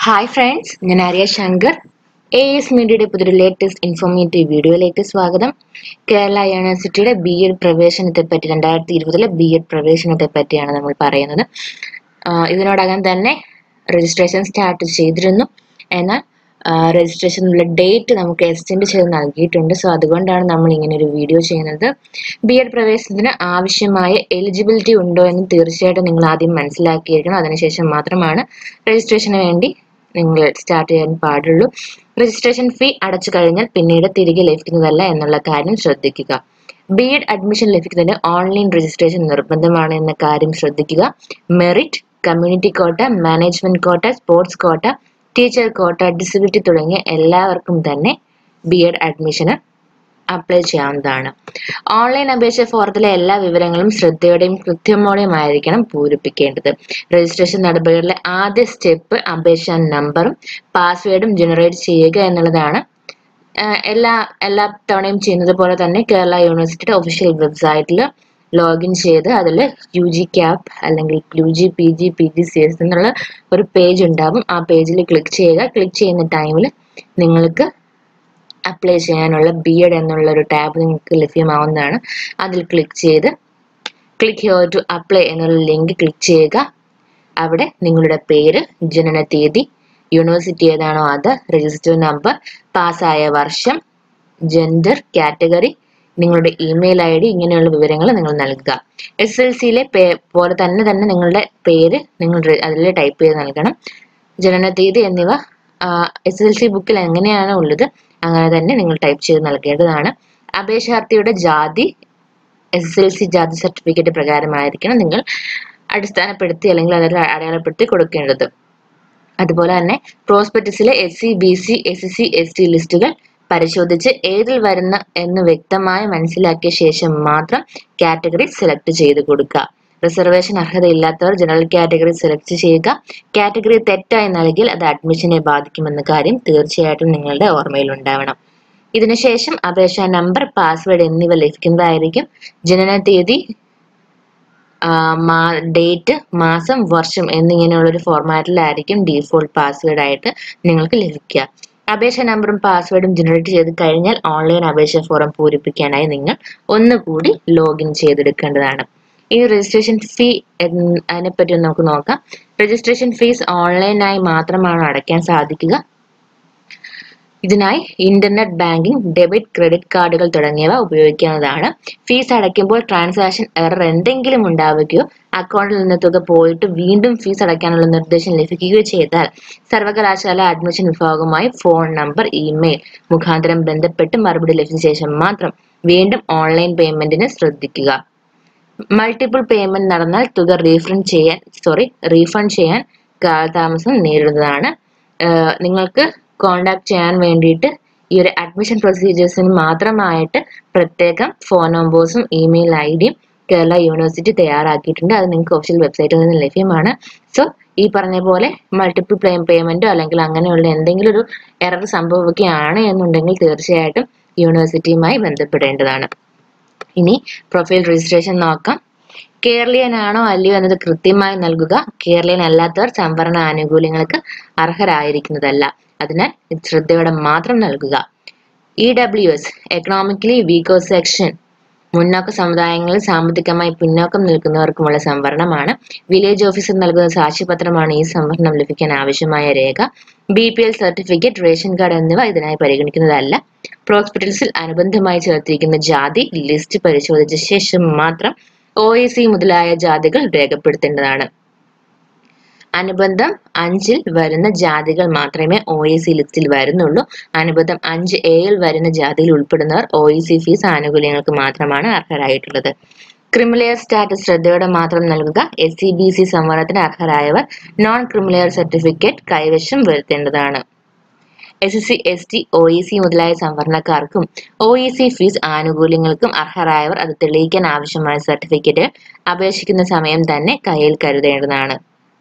hi friends ഞാൻ Arya Shankar A S മീഡിയയുടെ പുതിയൊരു ലേറ്റസ്റ്റ് ഇൻഫോർമേറ്റീവ് വീഡിയോയിലേക്ക് സ്വാഗതം കേരള യൂണിവേഴ്സിറ്റിയുടെ ബി എഡ് പ്രവേശനത്തെ പറ്റി രണ്ടായിരത്തി ഇരുപതിലെ ബി എഡ് പ്രവേശനത്തെ പറ്റിയാണ് നമ്മൾ പറയുന്നത് ആഹ് ഇതിനോടകം തന്നെ രജിസ്ട്രേഷൻ സ്റ്റാർട്ട് ചെയ്തിരുന്നു എന്നാൽ രജിസ്ട്രേഷനുള്ള ഡേറ്റ് നമുക്ക് എക്സ്റ്റെൻഡ് ചെയ്ത് നൽകിയിട്ടുണ്ട് സോ അതുകൊണ്ടാണ് നമ്മൾ ഇങ്ങനെ ഒരു വീഡിയോ ചെയ്യുന്നത് ബി എഡ് പ്രവേശനത്തിന് ആവശ്യമായ എലിജിബിലിറ്റി ഉണ്ടോ എന്ന് തീർച്ചയായിട്ടും നിങ്ങൾ ആദ്യം മനസ്സിലാക്കിയിരിക്കണം അതിനുശേഷം മാത്രമാണ് രജിസ്ട്രേഷന് വേണ്ടി നിങ്ങൾ സ്റ്റാർട്ട് ചെയ്യാൻ പാടുള്ളൂ രജിസ്ട്രേഷൻ ഫീ അടച്ചു കഴിഞ്ഞാൽ പിന്നീട് തിരികെ ലഭിക്കുന്നതല്ല എന്നുള്ള കാര്യം ശ്രദ്ധിക്കുക ബി എഡ് അഡ്മിഷൻ ലഭിക്കുന്നതിന് ഓൺലൈൻ രജിസ്ട്രേഷൻ നിർബന്ധമാണ് എന്ന കാര്യം ശ്രദ്ധിക്കുക merit community quota management quota sports quota teacher quota disability തുടങ്ങിയ എല്ലാവർക്കും തന്നെ ബി എഡ് അഡ്മിഷന് അപ്ലൈ ചെയ്യാവുന്നതാണ് ഓൺലൈൻ അപേക്ഷ ഫോറത്തിലെ എല്ലാ വിവരങ്ങളും ശ്രദ്ധയോടെയും കൃത്യമായും ആയിരിക്കണം പൂരിപ്പിക്കേണ്ടത് രജിസ്ട്രേഷൻ നടപടികളിലെ ആദ്യ സ്റ്റെപ്പ് അപേക്ഷാ നമ്പറും പാസ്വേഡും ജനറേറ്റ് ചെയ്യുക എന്നുള്ളതാണ് ആഹ് എല്ലാ എല്ലാ തവണയും ചെയ്യുന്നത് പോലെ തന്നെ കേരള യൂണിവേഴ്സിറ്റിയുടെ ഒഫീഷ്യൽ വെബ്സൈറ്റിൽ ലോഗിൻ ചെയ്ത് അതിൽ യു ജി ക്യാപ് അല്ലെങ്കിൽ U G P G P G C S എന്നുള്ള ഒരു പേജ് ഉണ്ടാവും ആ പേജിൽ ക്ലിക്ക് ചെയ്യുക ക്ലിക്ക് ചെയ്യുന്ന ടൈമിൽ നിങ്ങൾക്ക് അപ്ലൈ ചെയ്യാനുള്ള ബി എഡ് എന്നുള്ള ഒരു ടാബ് നിങ്ങൾക്ക് ലഭ്യമാവുന്നതാണ് അതിൽ ക്ലിക്ക് ചെയ്ത് ക്ലിക്ക് ഹിയർ ടു അപ്ലൈ എന്നുള്ള ലിങ്ക് ക്ലിക്ക് ചെയ്യുക അവിടെ നിങ്ങളുടെ പേര് ജനന തീയതി യൂണിവേഴ്സിറ്റി ഏതാണോ അത് രജിസ്റ്റർ നമ്പർ പാസ്സായ വർഷം ജെൻഡർ കാറ്റഗറി നിങ്ങളുടെ ഇമെയിൽ ഐ ഡി ഇങ്ങനെയുള്ള വിവരങ്ങൾ നിങ്ങൾ നൽകുക എസ് എൽ സിയിലെ പോലെ തന്നെ തന്നെ നിങ്ങളുടെ പേര് നിങ്ങൾ അതിൽ ടൈപ്പ് ചെയ്ത് നൽകണം ജനന തീയതി എന്നിവ എസ് എൽ സി ബുക്കിൽ എങ്ങനെയാണ് ഉള്ളത് അങ്ങനെ തന്നെ നിങ്ങൾ ടൈപ്പ് ചെയ്ത് നൽകേണ്ടതാണ് അപേക്ഷാർത്ഥിയുടെ ജാതി എസ് എൽ സി ജാതി സർട്ടിഫിക്കറ്റ് പ്രകാരമായിരിക്കണം നിങ്ങൾ അടിസ്ഥാനപ്പെടുത്തി അല്ലെങ്കിൽ അതിൽ അടയാളപ്പെടുത്തി കൊടുക്കേണ്ടത് അതുപോലെ തന്നെ പ്രോസ്പെക്ടസിലെ S C B C S C S T ലിസ്റ്റുകൾ പരിശോധിച്ച് ഏതിൽ വരുന്ന എന്ന് വ്യക്തമായി മനസ്സിലാക്കിയ ശേഷം മാത്രം കാറ്റഗറി സെലക്ട് ചെയ്ത് കൊടുക്കുക റിസർവേഷൻ അർഹതയില്ലാത്തവർ ജനറൽ കാറ്റഗറി സെലക്ട് ചെയ്യുക കാറ്റഗറി തെറ്റായി നൽകിയാൽ അത് അഡ്മിഷനെ ബാധിക്കുമെന്ന കാര്യം തീർച്ചയായിട്ടും നിങ്ങളുടെ ഓർമ്മയിൽ ഉണ്ടാവണം ഇതിനുശേഷം അപേക്ഷാ നമ്പർ പാസ്വേഡ് എന്നിവ ലഭിക്കുന്നതായിരിക്കും ജനന തീയതി ഡേറ്റ് മാസം വർഷം എന്നിങ്ങനെയുള്ള ഒരു ഫോർമാറ്റിലായിരിക്കും ഡീഫോൾട്ട് പാസ്വേഡ് ആയിട്ട് നിങ്ങൾക്ക് ലഭിക്കുക അപേക്ഷ നമ്പറും പാസ്വേഡും ജനറേറ്റ് ചെയ്ത് കഴിഞ്ഞാൽ ഓൺലൈൻ അപേക്ഷ ഫോറം പൂരിപ്പിക്കാനായി നിങ്ങൾ ഒന്നുകൂടി ലോഗിൻ ചെയ്തെടുക്കേണ്ടതാണ് ഈ രജിസ്ട്രേഷൻ ഫീ അതിനെപ്പറ്റി നമുക്ക് നോക്കാം രജിസ്ട്രേഷൻ ഫീസ് ഓൺലൈനായി മാത്രമാണ് അടയ്ക്കാൻ സാധിക്കുക ഇതിനായി ഇന്റർനെറ്റ് ബാങ്കിംഗ് ഡെബിറ്റ് ക്രെഡിറ്റ് കാർഡുകൾ തുടങ്ങിയവ ഉപയോഗിക്കാവുന്നതാണ് ഫീസ് അടയ്ക്കുമ്പോൾ ട്രാൻസാക്ഷൻ എറർ എന്തെങ്കിലും ഉണ്ടാവുകയോ അക്കൗണ്ടിൽ നിന്ന് തുക പോയിട്ട് വീണ്ടും ഫീസ് അടയ്ക്കാനുള്ള നിർദ്ദേശം ലഭിക്കുകയോ ചെയ്താൽ സർവകലാശാല അഡ്മിഷൻ വിഭാഗവുമായി ഫോൺ നമ്പർ ഇമെയിൽ മുഖാന്തരം ബന്ധപ്പെട്ട് മറുപടി ലഭിച്ച ശേഷം മാത്രം വീണ്ടും ഓൺലൈൻ പേയ്മെന്റിന് ശ്രദ്ധിക്കുക മൾട്ടിപ്പിൾ പേയ്മെന്റ് നടന്നാൽ തുക റീഫണ്ട് ചെയ്യാൻ സോറി റീഫണ്ട് ചെയ്യാൻ കാലതാമസം നേരിടുന്നതാണ് നിങ്ങൾക്ക് കോണ്ടാക്ട് ചെയ്യാൻ വേണ്ടിയിട്ട് ഈ ഒരു അഡ്മിഷൻ പ്രൊസീജിയേഴ്സിന് മാത്രമായിട്ട് പ്രത്യേകം ഫോൺ നമ്പേഴ്സും ഇമെയിൽ ഐ ഡിയും കേരള യൂണിവേഴ്സിറ്റി തയ്യാറാക്കിയിട്ടുണ്ട് അത് നിങ്ങൾക്ക് ഒഫീഷ്യൽ വെബ്സൈറ്റിൽ നിന്ന് ലഭ്യമാണ് സോ ഈ പറഞ്ഞ പോലെ മൾട്ടിപ്പിൾ പ്ലേ പേയ്മെന്റോ അല്ലെങ്കിൽ അങ്ങനെയുള്ള എന്തെങ്കിലും ഒരു എറർ സംഭവിക്കുകയാണ് എന്നുണ്ടെങ്കിൽ തീർച്ചയായിട്ടും യൂണിവേഴ്സിറ്റിയുമായി ബന്ധപ്പെടേണ്ടതാണ് ഇനി പ്രൊഫൈൽ രജിസ്ട്രേഷൻ നോക്കാം കേരളീയനാണോ അല്ലയോ എന്നത് കൃത്യമായി നൽകുക കേരളീയൻ അല്ലാത്തവർ സംവരണ ആനുകൂല്യങ്ങൾക്ക് അർഹരായിരിക്കുന്നതല്ല അതിനാൽ ഇത് ശ്രദ്ധയോടെ മാത്രം നൽകുക ഇ ഡബ്ല്യു എസ് എക്കണോമിക്കലി വീക്കോ സെക്ഷൻ മുന്നോക്ക സമുദായങ്ങളിൽ സാമ്പത്തികമായി പിന്നോക്കം നിൽക്കുന്നവർക്കുമുള്ള സംവരണമാണ് വില്ലേജ് ഓഫീസർ നൽകുന്ന സാക്ഷ്യപത്രമാണ് ഈ സംവരണം ലഭിക്കാൻ ആവശ്യമായ രേഖ B P L certificate ration card എന്നിവ ഇതിനായി പരിഗണിക്കുന്നതല്ല പ്രോസ്പിറ്റൽസിൽ അനുബന്ധമായി ചേർത്തിരിക്കുന്ന ജാതി ലിസ്റ്റ് പരിശോധിച്ച ശേഷം മാത്രം ഒ ഇ സി മുതലായ ജാതികൾ രേഖപ്പെടുത്തേണ്ടതാണ് അനുബന്ധം അഞ്ചിൽ വരുന്ന ജാതികൾ മാത്രമേ ഒ ഇ സി ലിസ്റ്റിൽ വരുന്നുള്ളൂ അനുബന്ധം അഞ്ച് എയിൽ വരുന്ന ജാതിയിൽ ഉൾപ്പെടുന്നവർ ഒ ഇ സി ഫീസ് ആനുകൂല്യങ്ങൾക്ക് മാത്രമാണ് അർഹരായിട്ടുള്ളത് ക്രിമിലെയർ സ്റ്റാറ്റസ് ശ്രദ്ധയോടെ മാത്രം നൽകുക എസ് സി ബി സി സംവരണത്തിന് അർഹരായവർ നോൺ ക്രിമിലെയർ സർട്ടിഫിക്കറ്റ് കൈവശം വരുത്തേണ്ടതാണ് S S C S T O E C മുതലായ സംവരണക്കാർക്കും ഒ ഇ സി ഫീസ് ആനുകൂല്യങ്ങൾക്കും അർഹരായവർ അത് തെളിയിക്കാൻ ആവശ്യമായ സർട്ടിഫിക്കറ്റ് അപേക്ഷിക്കുന്ന സമയം തന്നെ കയ്യിൽ കരുതേണ്ടതാണ്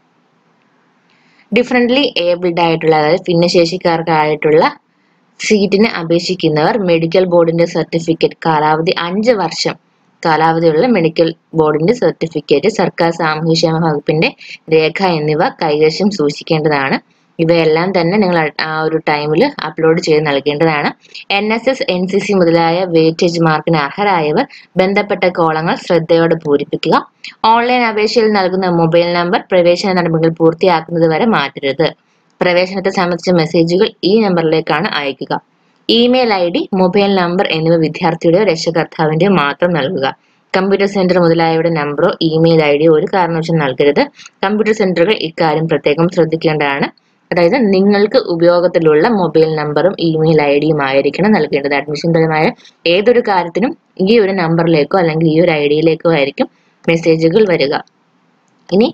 ഡിഫറൻ്റ്ലി ഏബിൾഡ് ആയിട്ടുള്ള അതായത് ഭിന്നശേഷിക്കാർക്കായിട്ടുള്ള സീറ്റിന് അപേക്ഷിക്കുന്നവർ മെഡിക്കൽ ബോർഡിന്റെ സർട്ടിഫിക്കറ്റ് കാലാവധി അഞ്ച് വർഷം കാലാവധിയുള്ള മെഡിക്കൽ ബോർഡിന്റെ സർട്ടിഫിക്കറ്റ് സർക്കാർ സാമൂഹ്യക്ഷേമ വകുപ്പിന്റെ രേഖ എന്നിവ കൈവശം സൂക്ഷിക്കേണ്ടതാണ് ഇവയെല്ലാം തന്നെ നിങ്ങൾ ആ- ആ ഒരു ടൈമിൽ അപ്ലോഡ് ചെയ്ത് നൽകേണ്ടതാണ് N S S N C C മുതലായ വെയിറ്റേജ് മാർക്കിന് അർഹരായവർ ബന്ധപ്പെട്ട കോളങ്ങൾ ശ്രദ്ധയോടെ പൂരിപ്പിക്കുക ഓൺലൈൻ അപേക്ഷയിൽ നൽകുന്ന മൊബൈൽ നമ്പർ പ്രവേശന നടപടികൾ പൂർത്തിയാക്കുന്നത് വരെ മാറ്റരുത് പ്രവേശനത്തെ സംബന്ധിച്ച മെസ്സേജുകൾ ഈ നമ്പറിലേക്കാണ് അയക്കുക email I D mobile number എന്നിവ വിദ്യാർത്ഥിയുടെയോ രക്ഷകർത്താവിന്റെയോ മാത്രം നൽകുക കമ്പ്യൂട്ടർ സെന്റർ മുതലായവയുടെ നമ്പറോ ഇമെയിൽ ഐ ഡിയോ ഒരു കാരണവശാലും നൽകരുത് കമ്പ്യൂട്ടർ സെന്ററുകൾ ഇക്കാര്യം പ്രത്യേകം ശ്രദ്ധിക്കേണ്ടതാണ് അതായത് നിങ്ങൾക്ക് ഉപയോഗത്തിലുള്ള മൊബൈൽ നമ്പറും ഇമെയിൽ ഐ ഡിയും ആയിരിക്കണം നൽകേണ്ടത് അഡ്മിഷൻ പരമായ ഏതൊരു കാര്യത്തിനും ഈ ഒരു നമ്പറിലേക്കോ അല്ലെങ്കിൽ ഈ ഒരു ഐ ഡിയിലേക്കോ ആയിരിക്കും മെസ്സേജുകൾ വരിക ഇനി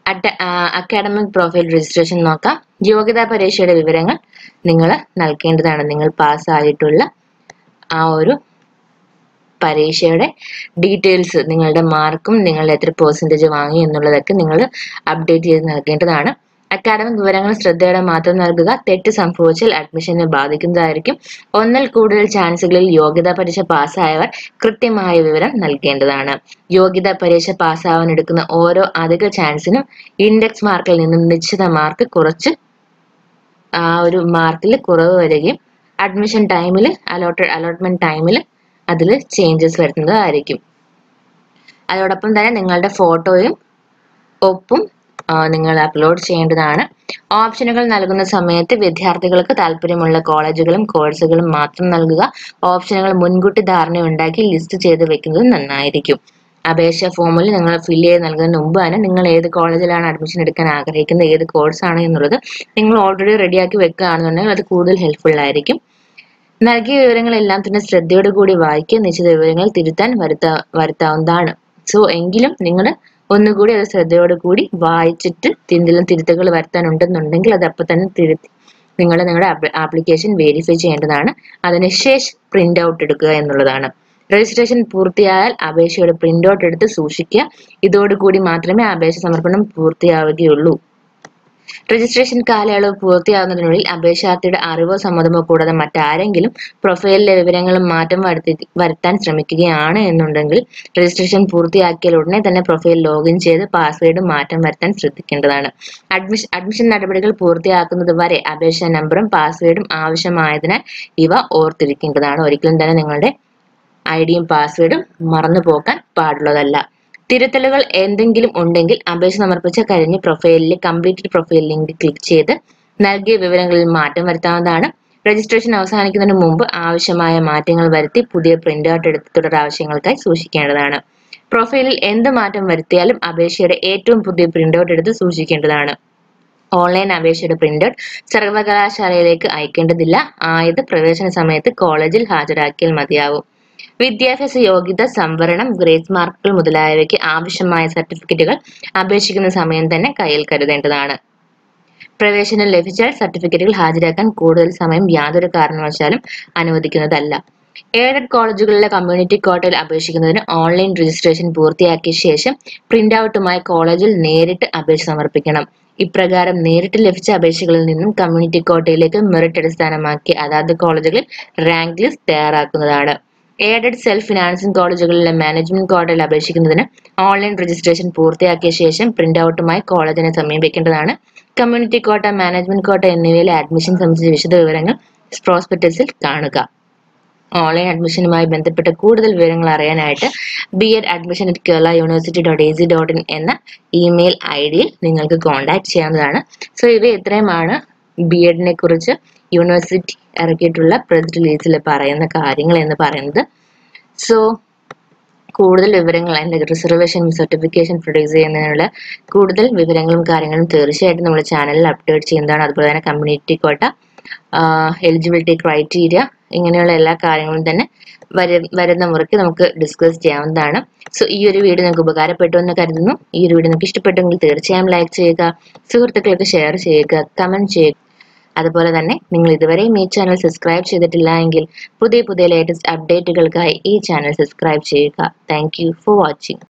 അക്കാഡമിക് പ്രൊഫൈൽ രജിസ്ട്രേഷൻ നോക്കാം യോഗ്യതാ പരീക്ഷയുടെ വിവരങ്ങൾ നിങ്ങൾ നൽകേണ്ടതാണ് നിങ്ങൾ പാസ്സായിട്ടുള്ള ആ ഒരു പരീക്ഷയുടെ ഡീറ്റെയിൽസ് നിങ്ങളുടെ മാർക്കും നിങ്ങൾ എത്ര പെർസെൻറ്റേജ് വാങ്ങി എന്നുള്ളതൊക്കെ നിങ്ങൾ അപ്ഡേറ്റ് ചെയ്ത് നൽകേണ്ടതാണ് അക്കാഡമിക് വിവരങ്ങൾ ശ്രദ്ധയോടെ മാത്രം നൽകുക തെറ്റ് സംഭവിച്ചാൽ അഡ്മിഷനെ ബാധിക്കുന്നതായിരിക്കും ഒന്നിൽ കൂടുതൽ ചാൻസുകളിൽ യോഗ്യതാ പരീക്ഷ പാസ്സായവർ കൃത്യമായ വിവരം നൽകേണ്ടതാണ് യോഗ്യതാ പരീക്ഷ പാസ്സാവാൻ എടുക്കുന്ന ഓരോ അധിക ചാൻസിനും ഇൻഡെക്സ് മാർക്കിൽ നിന്നും നിശ്ചിത മാർക്ക് കുറച്ച് ആ ഒരു മാർക്കിൽ കുറവ് വരികയും അഡ്മിഷൻ ടൈമിൽ അലോട്ടഡ് അലോട്ട്മെന്റ് ടൈമിൽ അതിൽ ചേഞ്ചസ് വരുന്നതായിരിക്കും അതോടൊപ്പം തന്നെ നിങ്ങളുടെ ഫോട്ടോയും ഒപ്പും ആ, നിങ്ങൾ അപ്ലോഡ് ചെയ്യേണ്ടതാണ് ഓപ്ഷനുകൾ നൽകുന്ന സമയത്ത് വിദ്യാർത്ഥികൾക്ക് താല്പര്യമുള്ള കോളേജുകളും കോഴ്സുകളും മാത്രം നൽകുക ഓപ്ഷനുകൾ മുൻകൂട്ടി ധാരണയുണ്ടാക്കി ലിസ്റ്റ് ചെയ്ത് വെക്കുന്നത് നന്നായിരിക്കും അപേക്ഷ ഫോമിൽ നിങ്ങൾ ഫില്ല് ചെയ്ത് നൽകുന്നതിന് മുമ്പ് തന്നെ നിങ്ങൾ ഏത് കോളേജിലാണ് അഡ്മിഷൻ എടുക്കാൻ ആഗ്രഹിക്കുന്നത് ഏത് കോഴ്സാണ് എന്നുള്ളത് നിങ്ങൾ ഓൾറെഡി റെഡിയാക്കി വെക്കുകയാണെന്നുണ്ടെങ്കിൽ അത് കൂടുതൽ ഹെൽപ്ഫുൾ ആയിരിക്കും നൽകിയ വിവരങ്ങളെല്ലാം തന്നെ ശ്രദ്ധയോടു കൂടി വായിക്കുക നിശ്ചിത വിവരങ്ങൾ തിരുത്താൻ വരുത്താ വരുത്താവുന്നതാണ് സോ എങ്കിലും നിങ്ങൾ ഒന്നുകൂടി അത് ശ്രദ്ധയോടു കൂടി വായിച്ചിട്ട് എന്തെങ്കിലും തിരുത്തുകൾ വരുത്താനുണ്ടെന്നുണ്ടെങ്കിൽ അത് അപ്പം തന്നെ തിരുത്തി നിങ്ങൾ നിങ്ങളുടെ ആപ്ലിക്കേഷൻ വെരിഫൈ ചെയ്യേണ്ടതാണ് അതിനുശേഷം പ്രിന്റ് ഔട്ട് എടുക്കുക എന്നുള്ളതാണ് രജിസ്ട്രേഷൻ പൂർത്തിയായാൽ അപേക്ഷയുടെ പ്രിന്റ് ഔട്ട് എടുത്ത് സൂക്ഷിക്കുക ഇതോടുകൂടി മാത്രമേ അപേക്ഷ സമർപ്പണം പൂർത്തിയാവുകയുള്ളൂ രജിസ്ട്രേഷൻ കാലയളവ് പൂർത്തിയാകുന്നതിനുള്ളിൽ അപേക്ഷാർത്ഥിയുടെ അറിവോ സമ്മതമോ കൂടാതെ മറ്റാരെങ്കിലും പ്രൊഫൈലിലെ വിവരങ്ങളും മാറ്റം വരുത്തി വരുത്താൻ ശ്രമിക്കുകയാണ് എന്നുണ്ടെങ്കിൽ രജിസ്ട്രേഷൻ പൂർത്തിയാക്കിയാൽ ഉടനെ തന്നെ പ്രൊഫൈൽ ലോഗിൻ ചെയ്ത് പാസ്വേഡ് മാറ്റം വരുത്താൻ ശ്രദ്ധിക്കേണ്ടതാണ് അഡ്മിഷൻ അഡ്മിഷൻ നടപടികൾ പൂർത്തിയാക്കുന്നത് വരെ അപേക്ഷാ നമ്പറും പാസ്വേഡും ആവശ്യമായതിനാൽ ഇവ ഓർത്തിരിക്കേണ്ടതാണ് ഒരിക്കലും തന്നെ നിങ്ങളുടെ ഐ ഡിയും പാസ്വേഡും മറന്നു പോകാൻ പാടുള്ളതല്ല തിരുത്തലുകൾ എന്തെങ്കിലും ഉണ്ടെങ്കിൽ അപേക്ഷ സമർപ്പിച്ച കഴിഞ്ഞ് പ്രൊഫൈലിലെ കംപ്ലീറ്റഡ് പ്രൊഫൈൽ ലിങ്ക് ക്ലിക്ക് ചെയ്ത് നൽകിയ വിവരങ്ങളിൽ മാറ്റം വരുത്താവുന്നതാണ് രജിസ്ട്രേഷൻ അവസാനിക്കുന്നതിന് മുമ്പ് ആവശ്യമായ മാറ്റങ്ങൾ വരുത്തി പുതിയ പ്രിന്റ് ഔട്ട് എടുത്ത് തുടർ ആവശ്യങ്ങൾക്കായി സൂക്ഷിക്കേണ്ടതാണ് പ്രൊഫൈലിൽ എന്ത് മാറ്റം വരുത്തിയാലും അപേക്ഷയുടെ ഏറ്റവും പുതിയ പ്രിന്റ് ഔട്ട് എടുത്ത് സൂക്ഷിക്കേണ്ടതാണ് ഓൺലൈൻ അപേക്ഷയുടെ പ്രിന്റ് ഔട്ട് സർവകലാശാലയിലേക്ക് അയക്കേണ്ടതില്ല ആയത് പ്രവേശന സമയത്ത് കോളേജിൽ ഹാജരാക്കിയാൽ മതിയാവും വിദ്യാഭ്യാസ യോഗ്യത സംവരണം ഗ്രേസ് മാർക്കുകൾ മുതലായവയ്ക്ക് ആവശ്യമായ സർട്ടിഫിക്കറ്റുകൾ അപേക്ഷിക്കുന്ന സമയം തന്നെ കയ്യിൽ കരുതേണ്ടതാണ് പ്രവേശനം ലഭിച്ചാൽ സർട്ടിഫിക്കറ്റുകൾ ഹാജരാക്കാൻ കൂടുതൽ സമയം യാതൊരു കാരണവശാലും അനുവദിക്കുന്നതല്ല എയ്ഡഡ് കോളേജുകളിലെ കമ്മ്യൂണിറ്റി കോട്ടയിൽ അപേക്ഷിക്കുന്നതിന് ഓൺലൈൻ രജിസ്ട്രേഷൻ പൂർത്തിയാക്കിയ ശേഷം പ്രിന്റ് ഔട്ടുമായി കോളേജിൽ നേരിട്ട് അപേക്ഷ സമർപ്പിക്കണം ഇപ്രകാരം നേരിട്ട് ലഭിച്ച അപേക്ഷകളിൽ നിന്നും കമ്മ്യൂണിറ്റി കോട്ടയിലേക്ക് മെറിറ്റ് അടിസ്ഥാനമാക്കി അതാത് കോളേജുകളിൽ റാങ്ക് ലിസ്റ്റ് തയ്യാറാക്കുന്നതാണ് എയ്ഡഡ് സെൽഫ് ഫിനാൻസിംഗ് കോളേജുകളിലെ മാനേജ്മെന്റ് കോട്ടയിൽ അപേക്ഷിക്കുന്നതിന് ഓൺലൈൻ രജിസ്ട്രേഷൻ പൂർത്തിയാക്കിയ ശേഷം പ്രിന്റ് ഔട്ടുമായി കോളേജിനെ സമീപിക്കേണ്ടതാണ് കമ്മ്യൂണിറ്റി കോട്ട മാനേജ്മെന്റ് കോട്ട എന്നിവയിലെ അഡ്മിഷൻ സംബന്ധിച്ച വിശദ വിവരങ്ങൾ പ്രോസ്പെക്ടസിൽ കാണുക ഓൺലൈൻ അഡ്മിഷനുമായി ബന്ധപ്പെട്ട കൂടുതൽ വിവരങ്ങൾ അറിയാനായിട്ട് B Ed admission at Kerala university dot A C dot in എന്ന ഇമെയിൽ ഐ ഡിയിൽ നിങ്ങൾക്ക് കോൺടാക്ട് ചെയ്യാവുന്നതാണ് സോ ഇവ ഇത്രയുമാണ് ബി എഡിനെ കുറിച്ച് യൂണിവേഴ്സിറ്റി ഇറക്കിയിട്ടുള്ള പ്രസ് റിലീസിൽ പറയുന്ന കാര്യങ്ങൾ എന്ന് പറയുന്നത് സോ കൂടുതൽ വിവരങ്ങൾ അതിൻ്റെ റിസർവേഷൻ സർട്ടിഫിക്കേഷൻ പ്രൊഡ്യൂസ് ചെയ്യുന്നതിനുള്ള കൂടുതൽ വിവരങ്ങളും കാര്യങ്ങളും തീർച്ചയായിട്ടും നമ്മുടെ ചാനലിൽ അപ്ഡേറ്റ് ചെയ്യുന്നതാണ് അതുപോലെ തന്നെ കമ്മ്യൂണിറ്റി കോട്ട എലിജിബിലിറ്റി ക്രൈറ്റീരിയ ഇങ്ങനെയുള്ള എല്ലാ കാര്യങ്ങളും തന്നെ വരു വരുന്ന മുറയ്ക്ക് നമുക്ക് ഡിസ്കസ് ചെയ്യാവുന്നതാണ് സോ ഈ ഒരു വീഡിയോ നിങ്ങൾക്ക് ഉപകാരപ്പെട്ടു എന്ന് കരുതുന്നു ഈ ഒരു വീഡിയോ നിങ്ങൾക്ക് ഇഷ്ടപ്പെട്ടെങ്കിൽ തീർച്ചയായും ലൈക്ക് ചെയ്യുക സുഹൃത്തുക്കൾക്ക് ഷെയർ ചെയ്യുക കമന്റ് ചെയ്യുക അതുപോലെ തന്നെ നിങ്ങൾ ഇതുവരെയും ഈ ചാനൽ സബ്സ്ക്രൈബ് ചെയ്തിട്ടില്ല എങ്കിൽ പുതിയ പുതിയ ലേറ്റസ്റ്റ് അപ്ഡേറ്റുകൾക്കായി ഈ ചാനൽ സബ്സ്ക്രൈബ് ചെയ്യുക താങ്ക് യു ഫോർ വാച്ചിങ്